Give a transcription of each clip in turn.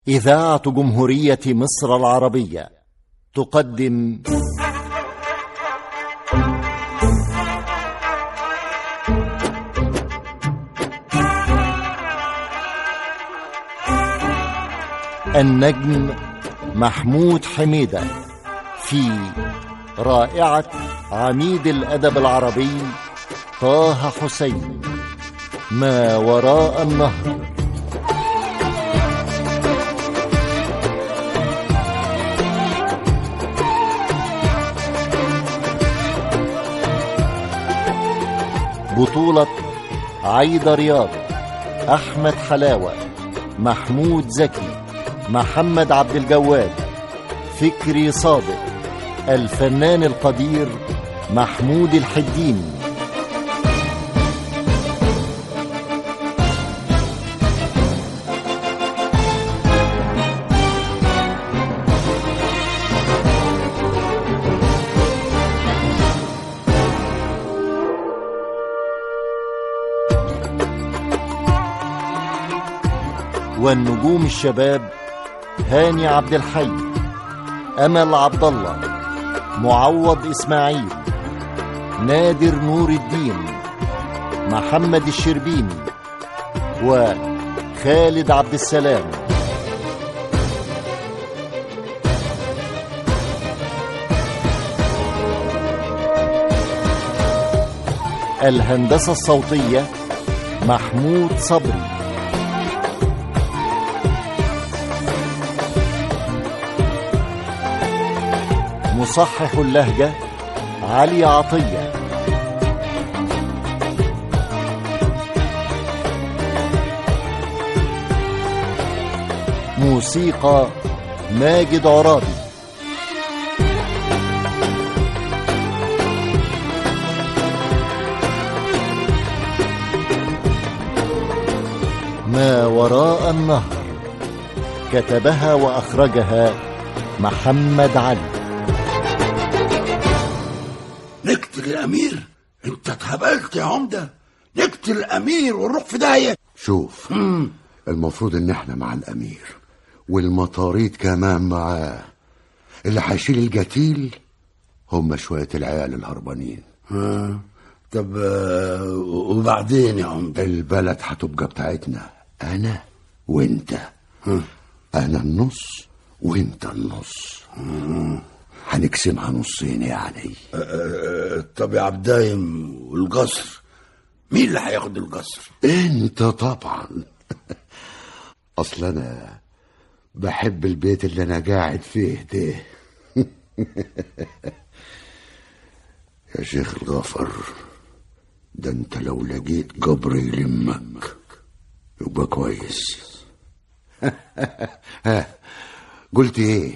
إذاعة جمهورية مصر العربية تقدم النجم محمود حميدة في رائعة عميد الأدب العربي طه حسين ما وراء النهر بطولة عايدة رياض أحمد حلاوة محمود زكي محمد عبد الجواد فكري صادق الفنان القدير محمود الحديني والنجوم الشباب هاني عبد الحي امل عبد الله معوض اسماعيل نادر نور الدين محمد الشربيني وخالد عبد السلام الهندسه الصوتيه محمود صبري مصحح اللهجة علي عطية موسيقى ماجد عرابي ما وراء النهر كتبها وأخرجها محمد علي نقتل الامير انت اتهبلت يا عمده نقتل الامير ونروح في داهيه شوف المفروض ان احنا مع الامير والمطاريد كمان معاه اللي هيشيل الجتيل هم شوية العيال الهربانين آه. طب آه، وبعدين يا عمده البلد هتبقى بتاعتنا انا وانت آه. انا النص وانت النص هنقسمها نصين يعني آه، طب يا عبدايم والقصر مين اللي هياخد القصر انت طبعا اصل انا بحب البيت اللي انا قاعد فيه ده يا شيخ الغفر ده انت لو لقيت قبر يلمك يبقى كويس ها قلت ايه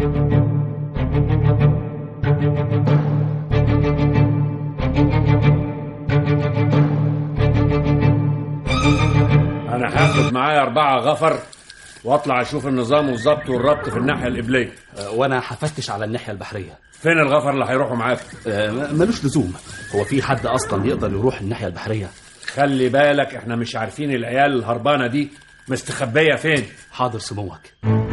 انا هاخد معايا اربعه غفر واطلع اشوف النظام والظبط والربط في الناحيه القبليه آه، وانا هفتش على الناحيه البحريه فين الغفر اللي هيروحوا معاك آه، م- ملوش لزوم هو في حد اصلا يقدر يروح الناحيه البحريه خلي بالك احنا مش عارفين العيال الهربانه دي مستخبيه فين حاضر سموك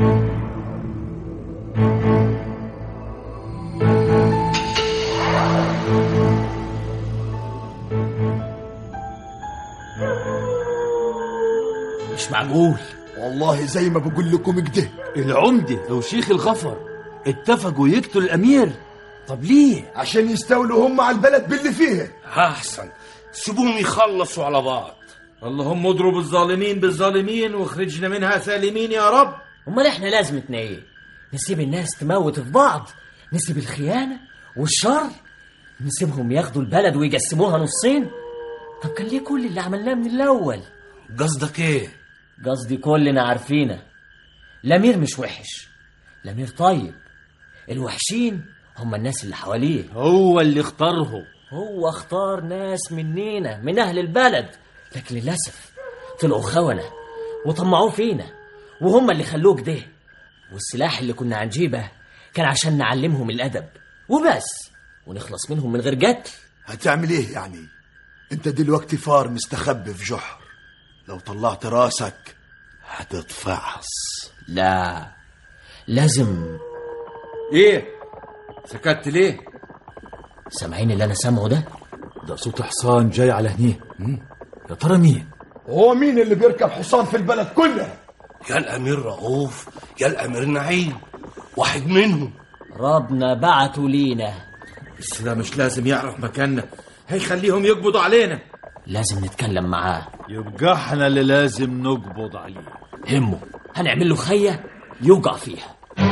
مش معقول والله زي ما بقول لكم كده العمدة وشيخ الغفر اتفقوا يقتلوا الأمير طب ليه؟ عشان يستولوا هم على البلد باللي فيها أحسن سيبوهم يخلصوا على بعض اللهم اضرب الظالمين بالظالمين واخرجنا منها سالمين يا رب امال احنا لازمتنا ايه نسيب الناس تموت في بعض نسيب الخيانه والشر نسيبهم ياخدوا البلد ويقسموها نصين طب كان ليه كل اللي عملناه من الاول قصدك ايه؟ قصدي كلنا عارفينه الامير مش وحش الامير طيب الوحشين هم الناس اللي حواليه هو اللي اختارهم هو اختار ناس مننا من اهل البلد لكن للاسف طلعوا خونه وطمعوه فينا وهم اللي خلوه كده والسلاح اللي كنا هنجيبه كان عشان نعلمهم الادب وبس ونخلص منهم من غير قتل هتعمل ايه يعني انت دلوقتي فار مستخبي في جحر لو طلعت راسك هتتفعص لا لازم ايه سكت ليه سامعين اللي انا سامعه ده ده صوت حصان جاي على هنيه يا ترى مين هو مين اللي بيركب حصان في البلد كلها يا الامير رؤوف يا الامير نعيم واحد منهم ربنا بعته لينا بس ده مش لازم يعرف مكاننا هيخليهم يقبضوا علينا لازم نتكلم معاه يبقى احنا اللي لازم نقبض عليه همه هنعمل له خية يوقع فيها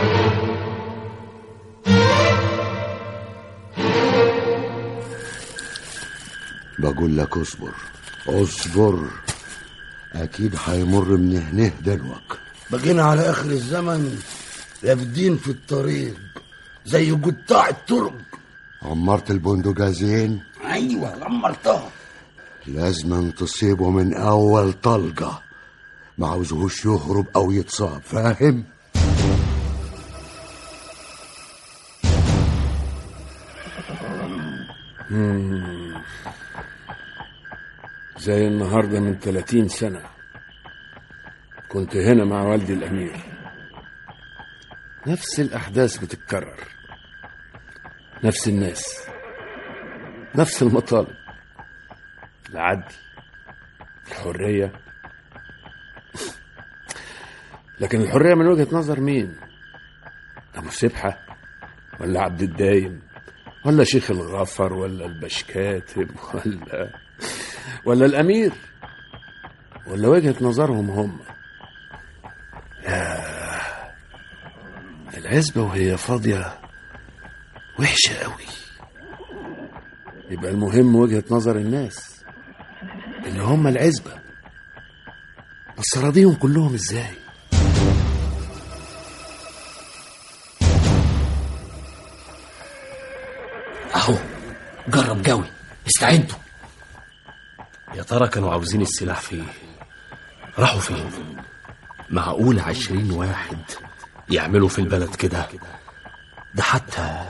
بقول لك اصبر اصبر اكيد هيمر من هنه دلوك بقينا على اخر الزمن رافدين في الطريق زي قطاع الطرق عمرت البندقازين ايوه عمرتها لازم تصيبه من اول طلقه ما عاوزهوش يهرب او يتصاب فاهم زي النهاردة من 30 سنة كنت هنا مع والدي الأمير نفس الأحداث بتتكرر نفس الناس نفس المطالب العدل الحرية لكن الحرية من وجهة نظر مين أبو سبحة ولا عبد الدايم ولا شيخ الغفر ولا البشكاتب ولا ولا الأمير ولا وجهة نظرهم هم يا العزبة وهي فاضية وحشة قوي يبقى المهم وجهة نظر الناس اللي هم العزبة بس راضيهم كلهم ازاي اهو جرب جوي استعدوا يا ترى كانوا عاوزين السلاح فين راحوا فين معقول عشرين واحد يعملوا في البلد كده ده حتى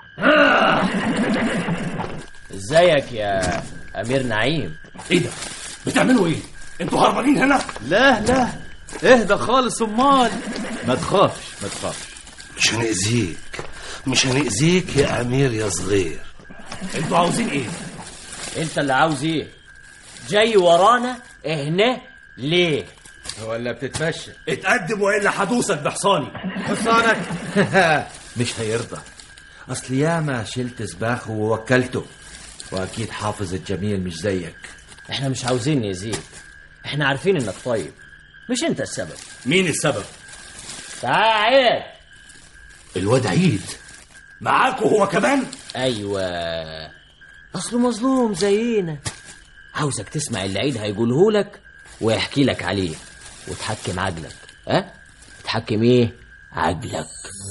ازيك يا امير نعيم ايه ده بتعملوا ايه انتوا هربانين هنا لا لا اهدى خالص امال ما تخافش ما تخافش مش هنأذيك مش هنأذيك يا امير يا صغير انتوا عاوزين ايه انت اللي عاوز ايه جاي ورانا هنا ليه ولا بتتمشى اتقدم والا هدوسك بحصاني حصانك مش هيرضى اصل ياما شلت سباخه ووكلته واكيد حافظ الجميل مش زيك احنا مش عاوزين نأذيك احنا عارفين انك طيب مش انت السبب مين السبب تعال الواد عيد معاكوا هو كمان ايوه اصله مظلوم زينا عاوزك تسمع اللي عيد هيقوله لك ويحكي لك عليه وتحكم عقلك ها تحكم ايه عقلك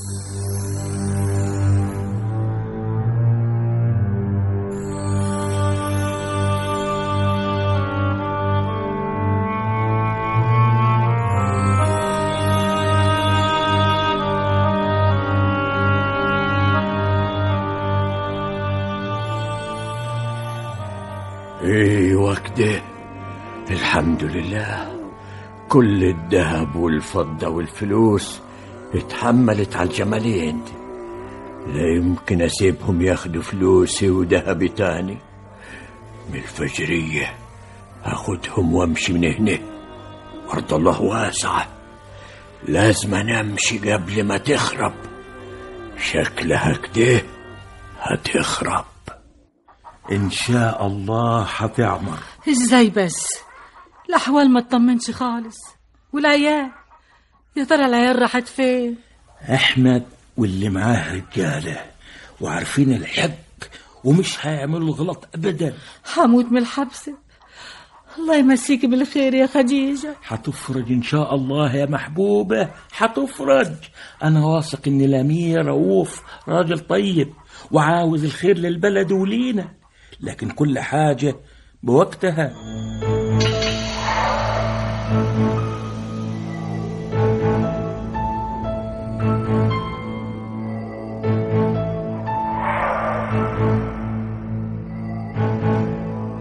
ايوه كده الحمد لله كل الذهب والفضة والفلوس اتحملت على الجمالين لا يمكن اسيبهم ياخدوا فلوسي وذهبي تاني من الفجرية اخدهم وامشي من هنا ارض الله واسعة لازم امشي قبل ما تخرب شكلها كده هتخرب ان شاء الله هتعمر ازاي بس الاحوال ما تطمنش خالص والعيال يا ترى العيال راحت فين احمد واللي معاه رجاله وعارفين الحق ومش هيعملوا غلط ابدا هموت من الحبس الله يمسيك بالخير يا خديجة هتفرج ان شاء الله يا محبوبه هتفرج انا واثق ان الامير رؤوف راجل طيب وعاوز الخير للبلد ولينا لكن كل حاجه بوقتها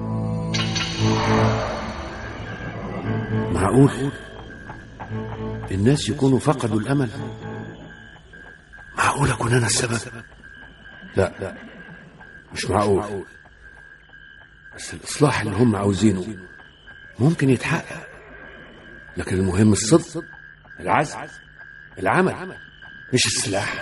معقول الناس يكونوا فقدوا الأمل معقول أكون أنا السبب لا لا مش معقول بس الإصلاح اللي هم عاوزينه ممكن يتحقق لكن المهم الصدق العزم العمل مش السلاح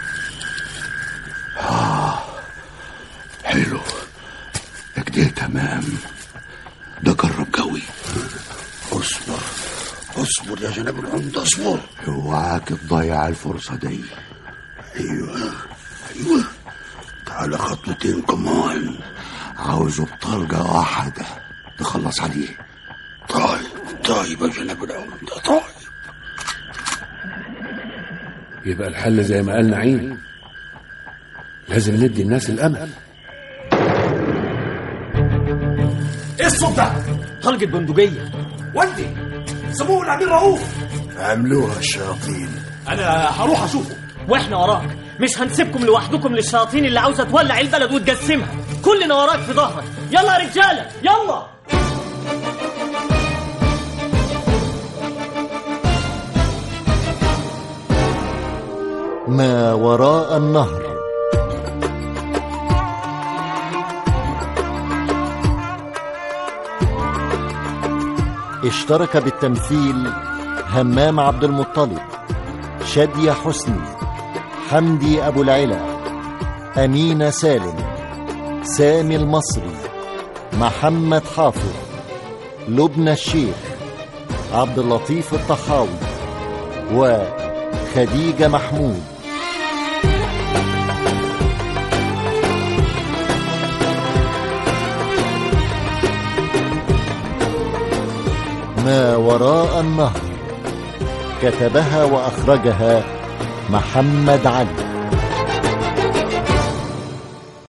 حلو كده تمام ده جرب قوي اصبر اصبر يا جناب العمدة اصبر اوعاك تضيع الفرصة دي ايوه ايوه تعالى خطوتين كمان عاوزه بطلقة واحدة تخلص عليه طيب طيب يا جناب العمدة طيب يبقى الحل زي ما قال نعيم لازم ندي الناس الأمل ايه الصوت ده؟ طلقة بندقية ودي سموه الامير رؤوف عملوها الشياطين انا هروح اشوفه واحنا وراك مش هنسيبكم لوحدكم للشياطين اللي عاوزه تولع البلد وتقسمها كلنا وراك في ظهرك يلا يا رجاله يلا ما وراء النهر اشترك بالتمثيل همام عبد المطلب شادية حسني حمدي أبو العلا أمينة سالم سامي المصري محمد حافظ لبنى الشيخ عبد اللطيف الطحاوي وخديجة محمود ما وراء النهر كتبها وأخرجها محمد علي